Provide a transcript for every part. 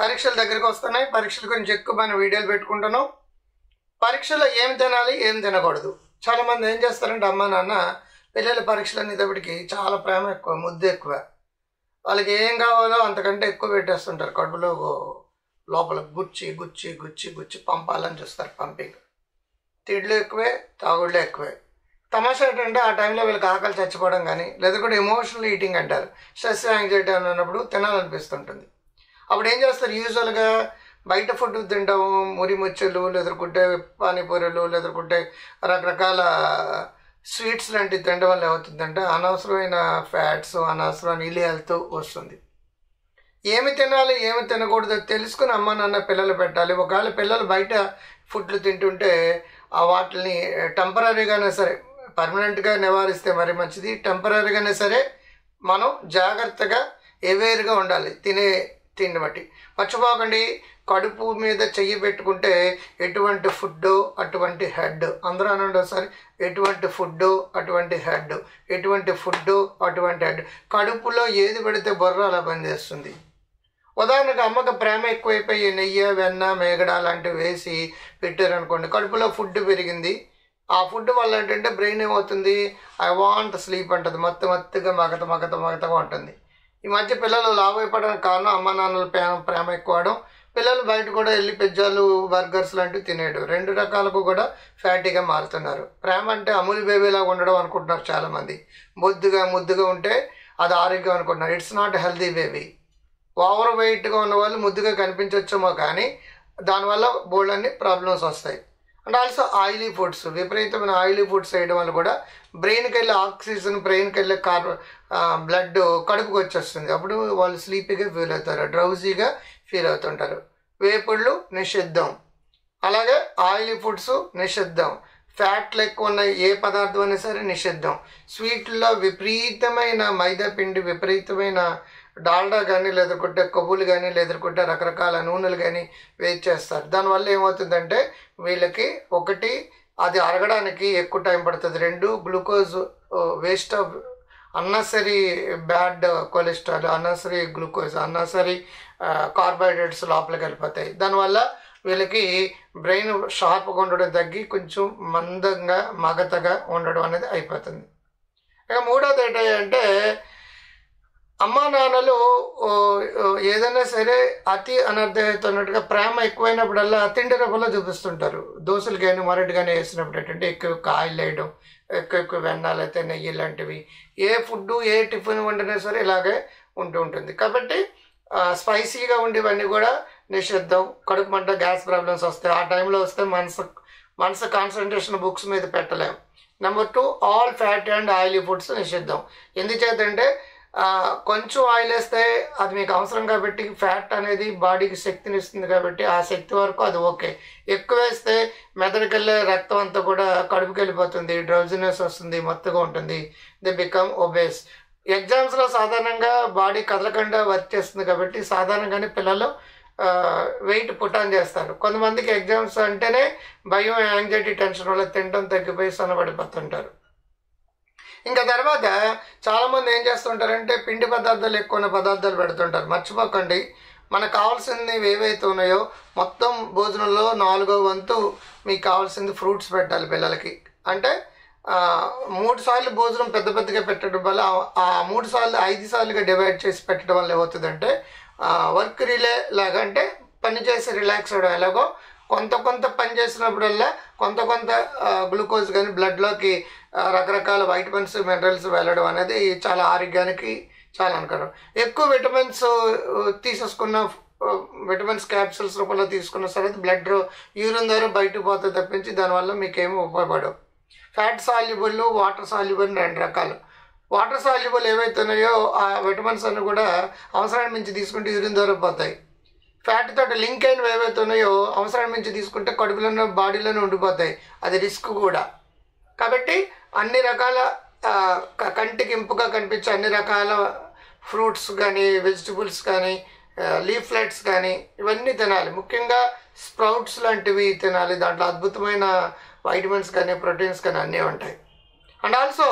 పరీక్షలు దగ్గరికి వస్తున్నాయి పరీక్షల గురించి ఎక్కువ మనం వీడియోలు పెట్టుకుంటున్నాం పరీక్షలో ఏం తినాలి ఏం తినకూడదు చాలామంది ఏం చేస్తారంటే అమ్మ నాన్న పిల్లల పరీక్షలు అనేటప్పటికి చాలా ప్రేమ ఎక్కువ ముద్దు ఎక్కువ వాళ్ళకి ఏం కావాలో అంతకంటే ఎక్కువ పెట్టేస్తుంటారు కడుపులో లోపల గుచ్చి గుచ్చి గుచ్చి గుచ్చి పంపాలని చూస్తారు పంపింగ్ తిడ్లు ఎక్కువే తాగుళ్ళు ఎక్కువే తమాషా ఏంటంటే ఆ టైంలో వీళ్ళకి ఆకలి చచ్చిపోవడం కానీ లేదా కూడా ఎమోషనల్ ఈటింగ్ అంటారు స్ట్రెస్ యాంగ్జైటీ అని అన్నప్పుడు తినాలనిపిస్తుంటుంది అప్పుడు ఏం చేస్తారు యూజువల్గా బయట ఫుడ్ తింటాము మురి ముచ్చలు లేదనుకుంటే పానీపూరీలు లేదనుకుంటే రకరకాల స్వీట్స్ లాంటివి తినడం వల్ల ఏమవుతుందంటే అనవసరమైన ఫ్యాట్స్ అనవసరమైన ఇల్లు హెల్త్ వస్తుంది ఏమి తినాలి ఏమి తినకూడదో తెలుసుకుని అమ్మ నాన్న పిల్లలు పెట్టాలి ఒకవేళ పిల్లలు బయట ఫుడ్లు తింటుంటే ఆ వాటిని టెంపరీగానే సరే పర్మనెంట్గా నివారిస్తే మరి మంచిది టెంపరీగానే సరే మనం జాగ్రత్తగా ఎవేర్గా ఉండాలి తినే తిండి బట్టి మర్చిపోకండి కడుపు మీద చెయ్యి పెట్టుకుంటే ఎటువంటి ఫుడ్ అటువంటి హెడ్ అందరూ అనండి ఒకసారి ఎటువంటి ఫుడ్ అటువంటి హెడ్ ఎటువంటి ఫుడ్ అటువంటి హెడ్ కడుపులో ఏది పెడితే బొర్ర అలా పనిచేస్తుంది ఉదాహరణకు అమ్మకు ప్రేమ ఎక్కువైపోయి నెయ్యి వెన్న మేగడ లాంటివి వేసి పెట్టారనుకోండి కడుపులో ఫుడ్ పెరిగింది ఆ ఫుడ్ వల్ల ఏంటంటే బ్రెయిన్ ఏమవుతుంది ఐ వాంట్ స్లీప్ అంటుంది మత్తు మత్తుగా మగత మగత మగతగా ఉంటుంది ఈ మధ్య పిల్లలు లావు అయిపోవడానికి కారణం అమ్మ నాన్నల ప్రేమ ప్రేమ ఎక్కువడం పిల్లలు బయట కూడా వెళ్ళి పిజ్జాలు బర్గర్స్ లాంటివి తినేయడం రెండు రకాలకు కూడా ఫ్యాటీగా మారుతున్నారు ప్రేమ అంటే అమూల్ బేబీలాగా ఉండడం అనుకుంటున్నారు చాలామంది బొద్దుగా ముద్దుగా ఉంటే అది ఆరోగ్యం అనుకుంటున్నారు it's not healthy baby over వెయిట్గా ఉన్న వాళ్ళు ముద్దుగా కనిపించవచ్చేమో కానీ దానివల్ల బోల్డ్ అన్ని ప్రాబ్లమ్స్ వస్తాయి అండ్ ఆల్సో ఆయిలీ ఫుడ్స్ విపరీతమైన ఆయిలీ ఫుడ్స్ వేయడం వల్ల కూడా బ్రెయిన్కి వెళ్ళే ఆక్సిజన్ బ్రెయిన్కి వెళ్ళే కార్ బ్లడ్ కడుపుకి వచ్చేస్తుంది అప్పుడు వాళ్ళు స్లీపీగా ఫీల్ అవుతారు డ్రౌజీగా ఫీల్ అవుతుంటారు వేపుళ్ళు నిషిద్ధం అలాగే ఆయిలీ ఫుడ్స్ నిషిద్ధం ఫ్యాట్లు ఎక్కువ ఉన్న ఏ పదార్థం అయినా సరే నిషిద్ధం స్వీట్లో విపరీతమైన మైదా పిండి విపరీతమైన డాల్డా కానీ లేదనుకుంటే కొవ్వులు కానీ లేదనుకుంటే రకరకాల నూనెలు కానీ వేస్ట్ చేస్తారు దానివల్ల ఏమవుతుందంటే వీళ్ళకి ఒకటి అది అరగడానికి ఎక్కువ టైం పడుతుంది రెండు glucose waste of unnecessary bad cholesterol unnecessary glucose unnecessary carbohydrates లోపలికి వెళ్ళిపోతాయి దానివల్ల వీళ్ళకి బ్రెయిన్ షార్ప్గా ఉండడం తగ్గి కొంచెం మందంగా మగతగా ఉండడం అనేది అయిపోతుంది ఇక మూడోది ఏంటంటే అమ్మా నాన్నలు ఏదైనా సరే అతి అనర్థమవుతున్నట్టుగా ప్రేమ ఎక్కువైనప్పుడల్లా తిండి రూపంలో చూపిస్తుంటారు దోశలు కానీ మరటి కానీ వేసినప్పుడు ఏంటంటే ఎక్కువ ఎక్కువ ఆయిల్ వేయడం ఎక్కువ ఎక్కువ వెన్నాలు అయితే నెయ్యి లాంటివి ఏ ఫుడ్ ఏ టిఫిన్ వండినా సరే ఇలాగే ఉంటూ ఉంటుంది కాబట్టి స్పైసీగా ఉండేవన్నీ కూడా నిషిద్ధం కడుపు మంట గ్యాస్ ప్రాబ్లమ్స్ వస్తాయి ఆ టైంలో వస్తే మనసు మనసు కాన్సన్ట్రేషన్ బుక్స్ మీద పెట్టలేం number two all fat and oily foods నిషిద్ధం ఎందుచేతంటే కొంచెం ఆయిల్ వేస్తే అది మీకు అవసరం కాబట్టి ఫ్యాట్ అనేది బాడీకి శక్తిని ఇస్తుంది కాబట్టి ఆ శక్తి వరకు అది ఓకే ఎక్కువ వేస్తే మెదడుకి వెళ్ళే రక్తం అంతా కూడా కడుపుకి వెళ్ళిపోతుంది డ్రౌజినెస్ వస్తుంది మత్తుగా ఉంటుంది ది బికమ్ ఒబేస్ ఎగ్జామ్స్లో సాధారణంగా బాడీ కదలకుండా వర్క్ చేస్తుంది కాబట్టి సాధారణంగానే పిల్లలు వెయిట్ పుటాన్ చేస్తారు కొంతమందికి ఎగ్జామ్స్ అంటేనే భయం యాంగ్జైటీ టెన్షన్ వల్ల తినడం తగ్గిపోయి సన్నబడిపోతుంటారు ఇంకా తర్వాత చాలామంది ఏం చేస్తుంటారంటే పిండి పదార్థాలు ఎక్కువ ఉన్న పదార్థాలు పెడుతుంటారు మర్చిపోకండి మనకు కావాల్సినవి ఏవైతే ఉన్నాయో మొత్తం భోజనంలో నాలుగో వంతు మీకు కావాల్సింది ఫ్రూట్స్ పెట్టాలి పిల్లలకి అంటే మూడు సార్లు భోజనం పెద్ద పెద్దగా పెట్టడం వల్ల ఆ మూడు సార్లు ఐదు సార్లుగా డివైడ్ చేసి పెట్టడం వల్ల ఏమవుతుందంటే వర్క్ రిలే లాగా అంటే పని చేసి రిలాక్స్ అవ్వడం ఎలాగో కొంత కొంత పని చేసినప్పుడల్లా కొంత కొంత గ్లూకోజ్ కానీ బ్లడ్లోకి రకరకాల వైటమిన్స్ మినరల్స్ వెళ్ళడం అనేది చాలా ఆరోగ్యానికి చాలా అనుకరం ఎక్కువ విటమిన్స్ తీసేసుకున్న విటమిన్స్ క్యాప్సూల్స్ రూపంలో తీసుకున్న సరే బ్లడ్ యూరిన్ ద్వారా బయటకు పోతే తప్పించి దానివల్ల మీకు ఏమి ఉపయోగపడవు ఫ్యాట్ సాల్యుబుల్ వాటర్ సాల్యుబుల్ రెండు రకాలు వాటర్ సాల్యుబుల్ ఏవైతే ఉన్నాయో ఆ విటమిన్స్ అన్ని కూడా అవసరాన్ని మించి తీసుకుంటే యూరిన్ ద్వారా పోతాయి ఫ్యాట్ తోటి లింక్ అయినవి ఏవైతే ఉన్నాయో అవసరాన్ని మించి తీసుకుంటే కడుపులోనే బాడీలోనే ఉండిపోతాయి అది రిస్క్ కూడా కాబట్టి అన్ని రకాల కంటికి ఇంపుగా కనిపించే అన్ని రకాల ఫ్రూట్స్ కానీ వెజిటబుల్స్ కానీ లీఫ్లెట్స్ కానీ ఇవన్నీ తినాలి ముఖ్యంగా స్ప్రౌట్స్ లాంటివి తినాలి దాంట్లో అద్భుతమైన వైటమిన్స్ కానీ ప్రోటీన్స్ కానీ అన్నీ ఉంటాయి అండ్ ఆల్సో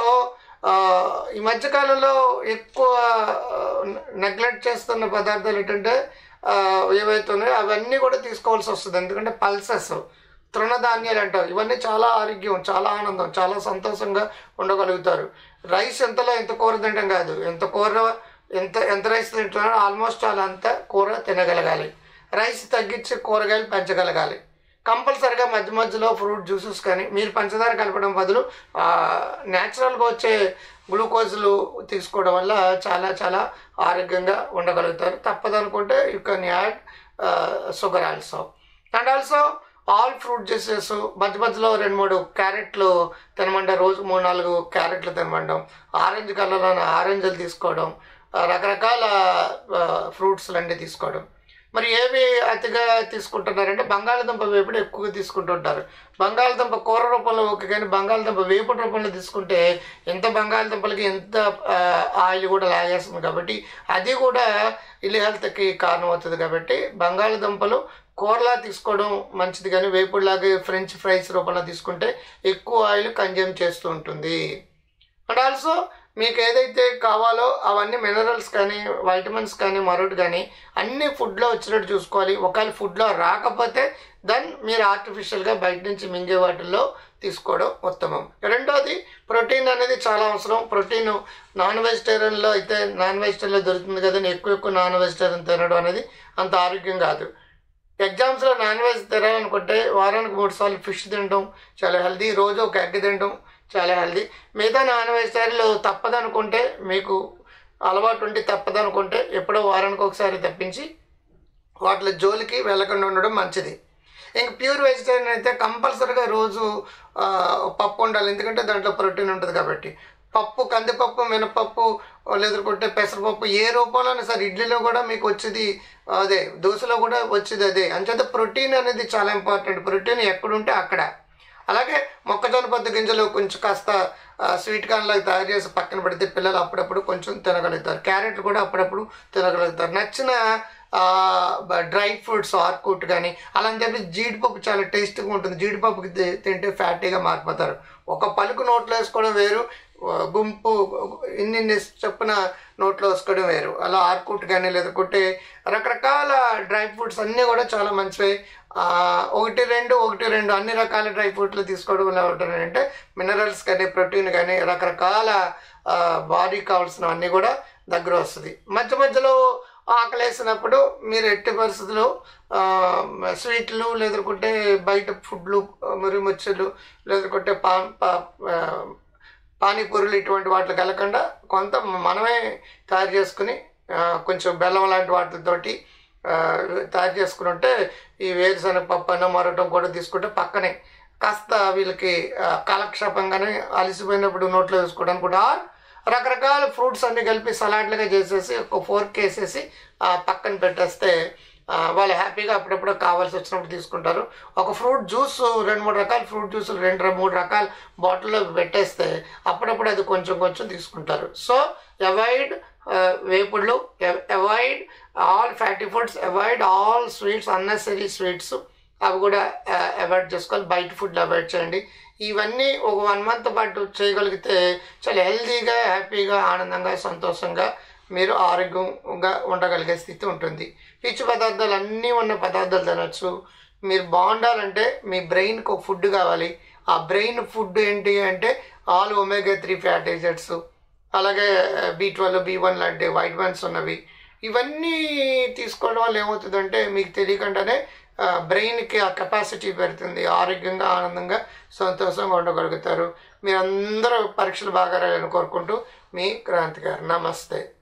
ఈ మధ్యకాలంలో ఎక్కువ నెగ్లెక్ట్ చేస్తున్న పదార్థాలు ఏంటంటే ఆ, ఏవైతే ఉన్నాయో అవన్నీ కూడా తీసుకోవాల్సి వస్తుంది ఎందుకంటే పల్సెస్ తృణధాన్యాలు అంటారు ఇవన్నీ చాలా ఆరోగ్యం చాలా ఆనందం చాలా సంతోషంగా ఉండగలుగుతారు రైస్ ఎంతలో ఎంత కూర తినడం కాదు ఎంత కూర ఎంత ఎంత రైస్ తింటున్నారో ఆల్మోస్ట్ అలా అంత కూర తినగలగాలి రైస్ తగ్గించి కూరగాయలు పెంచగలగాలి కంపల్సరిగా మధ్య మధ్యలో ఫ్రూట్ జ్యూసెస్ కానీ మీరు పంచదార కలపడం బదులు న్యాచురల్గా వచ్చే గ్లూకోజ్లు తీసుకోవడం వల్ల చాలా చాలా ఆరోగ్యంగా ఉండగలుగుతారు తప్పదనుకుంటే you can add sugar also and also all fruit juices మధ్య మధ్యలో రెండు మూడు క్యారెట్లు తినమంటే రోజు మూడు నాలుగు క్యారెట్లు తినమండం ఆరెంజ్ కలర్లో ఆరెంజ్లు తీసుకోవడం ఆ, రకరకాల ఫ్రూట్స్ అన్నీ తీసుకోవడం మరి ఏవి అతిగా తీసుకుంటున్నారంటే బంగాళదుంప వేపుడు ఎక్కువగా తీసుకుంటుంటారు బంగాళదుంప కూర రూపంలో ఓకే కానీ బంగాళదుంప వేపుడు రూపంలో తీసుకుంటే ఎంత బంగాళదుంపలకి ఎంత ఆ, ఆయిల్ కూడా లాగేస్తుంది కాబట్టి అది కూడా ఇల్లు హెల్త్కి కారణం అవుతుంది కాబట్టి బంగాళదుంపలు కూరలా తీసుకోవడం మంచిది కానీ వేపుడులాగా ఫ్రెంచ్ ఫ్రైస్ రూపంలో తీసుకుంటే ఎక్కువ ఆయిల్ కన్జ్యూమ్ చేస్తూ ఉంటుంది అండ్ ఆల్సో మీకు ఏదైతే కావాలో అవన్నీ మినరల్స్ కానీ వైటమిన్స్ కానీ మరొకటి కానీ అన్ని ఫుడ్లో వచ్చినట్టు చూసుకోవాలి ఒకవేళ ఫుడ్లో రాకపోతే దెన్ మీరు ఆర్టిఫిషియల్గా బయట నుంచి మింగే వాటిల్లో తీసుకోవడం ఉత్తమం రెండోది ప్రోటీన్ అనేది చాలా అవసరం ప్రోటీన్ నాన్ వెజిటేరియన్లో అయితే నాన్ వెజిటేరియన్లో దొరుకుతుంది కదా ఎక్కువ ఎక్కువ నాన్ వెజిటేరియన్ తినడం అనేది అంత ఆరోగ్యం కాదు ఎగ్జామ్స్లో నాన్ వెజ్ తినాలనుకుంటే వారానికి మూడు సార్లు ఫిష్ తినడం చాలా హెల్దీ రోజు ఒక ఎగ్ తినడం చాలా హెల్దీ మిగతా నాన్ వెజిటేరియన్లు తప్పదనుకుంటే మీకు అలవాటు ఉండి తప్పదనుకుంటే ఎప్పుడో వారానికి ఒకసారి తప్పించి వాటిలో జోలికి వెళ్ళకుండా ఉండడం మంచిది ఇంక ప్యూర్ వెజిటేరియన్ అయితే కంపల్సరీగా రోజు ఆ, పప్పు ఉండాలి ఎందుకంటే దాంట్లో ప్రోటీన్ ఉంటుంది కాబట్టి పప్పు కందిపప్పు మినపప్పు లేదుకుంటే పెసరపప్పు ఏ రూపంలోనే సరే ఇడ్లీలో కూడా మీకు వచ్చేది అదే దోశలో కూడా వచ్చేది అదే అంచేత ప్రోటీన్ అనేది చాలా ఇంపార్టెంట్ ప్రోటీన్ ఎక్కడుంటే అక్కడ అలాగే మొక్కజొన్న పొద్దు గింజలు కొంచెం కాస్త ఆ, స్వీట్ కార్న్ లాగా తయారు చేసి పక్కన పెడితే పిల్లలు అప్పుడప్పుడు కొంచెం తినగలుగుతారు క్యారెట్ కూడా అప్పుడప్పుడు తినగలుగుతారు నచ్చిన ఆ, బ- డ్రై ఫ్రూట్స్ ఆర్కూట్ కానీ అలా అని చెప్పి జీడిపప్పు చాలా టేస్టీగా ఉంటుంది జీడిపప్పుకి తి- తింటే ఫ్యాటీగా మారిపోతారు ఒక పలుకు నోట్లో వేసుకోవడం వేరు ఆ, గుంపు ఇన్ని ఇన్ని చొప్పున నోట్లో వేసుకోవడం వేరు అలా ఆర్కూట్ కానీ లేదంటే రకరకాల డ్రై ఫ్రూట్స్ అన్నీ కూడా చాలా మంచివి ఆ, ఒకటి రెండు ఒకటి రెండు అన్ని రకాల డ్రై ఫ్రూట్లు తీసుకోవడం వల్ల ఏంటంటే మినరల్స్ కానీ ప్రోటీన్ కానీ రకరకాల బాడీ కావాల్సిన అన్నీ కూడా దగ్గర వస్తుంది మధ్య మధ్యలో ఆకలేసినప్పుడు మీరు ఎట్టి పరిస్థితుల్లో ఆ, స్వీట్లు లేదుకుంటే బయట ఫుడ్లు మరి ముచ్చలు లేదుకుంటే పా పా- ఆ, పానీపూరులు ఇటువంటి వాటికి వెళ్ళకుండా కొంత మనమే తయారు చేసుకుని ఆ, కొంచెం బెల్లం లాంటి వాటితోటి ఆ, తయారు చేసుకుని ఉంటే ఈ వేరుశనగ పప్పు అన్న మరొకటం కూడా తీసుకుంటే పక్కనే కాస్త వీళ్ళకి ఆ, కాలక్షేపంగానే అలసిపోయినప్పుడు నోట్లో వేసుకోవడానికి కూడా ఆర్ రకరకాల ఫ్రూట్స్ అన్ని కలిపి సలాడ్లుగా చేసేసి ఒక ఫోర్క్ వేసేసి ఆ, పక్కన పెట్టేస్తే ఆ, వాళ్ళు హ్యాపీగా అప్పుడప్పుడు కావాల్సి వచ్చినప్పుడు తీసుకుంటారు ఒక ఫ్రూట్ జ్యూస్ రెండు మూడు రకాల ఫ్రూట్ జ్యూసులు రెండు ర- మూడు రకాల బాటిల్లో పెట్టేస్తే అప్పుడప్పుడు అది కొంచెం కొంచెం తీసుకుంటారు సో అవాయిడ్ వేపుళ్ళు avoid all fatty foods avoid all sweets unnecessary sweets అవి కూడా అవాయిడ్ చేసుకోవాలి బయట ఫుడ్ అవాయిడ్ చేయండి ఇవన్నీ ఒక వన్ మంత్ పాటు చేయగలిగితే చాలా హెల్తీగా హ్యాపీగా ఆనందంగా సంతోషంగా మీరు ఆరోగ్యంగా ఉండగలిగే స్థితి ఉంటుంది పీచు పదార్థాలు అన్నీ ఉన్న పదార్థాలు తినచ్చు మీరు బాగుండాలంటే మీ బ్రెయిన్కి ఒక ఫుడ్ కావాలి ఆ బ్రెయిన్ ఫుడ్ ఏంటి అంటే ఆల్ ఒమేగా త్రీ ఫ్యాట్ ఏజెట్స్ అలాగే బీ ట్వెల్వ్ బీ వన్ లాంటి వైటమిన్స్ ఉన్నవి ఇవన్నీ తీసుకోవడం వల్ల ఏమవుతుందంటే మీకు తెలియకుండానే బ్రెయిన్కి ఆ కెపాసిటీ పెరుగుతుంది ఆరోగ్యంగా ఆనందంగా సంతోషంగా ఉండగలుగుతారు మీరందరూ పరీక్షలు బాగా రాయాలని కోరుకుంటూ మీ క్రాంతి గారు నమస్తే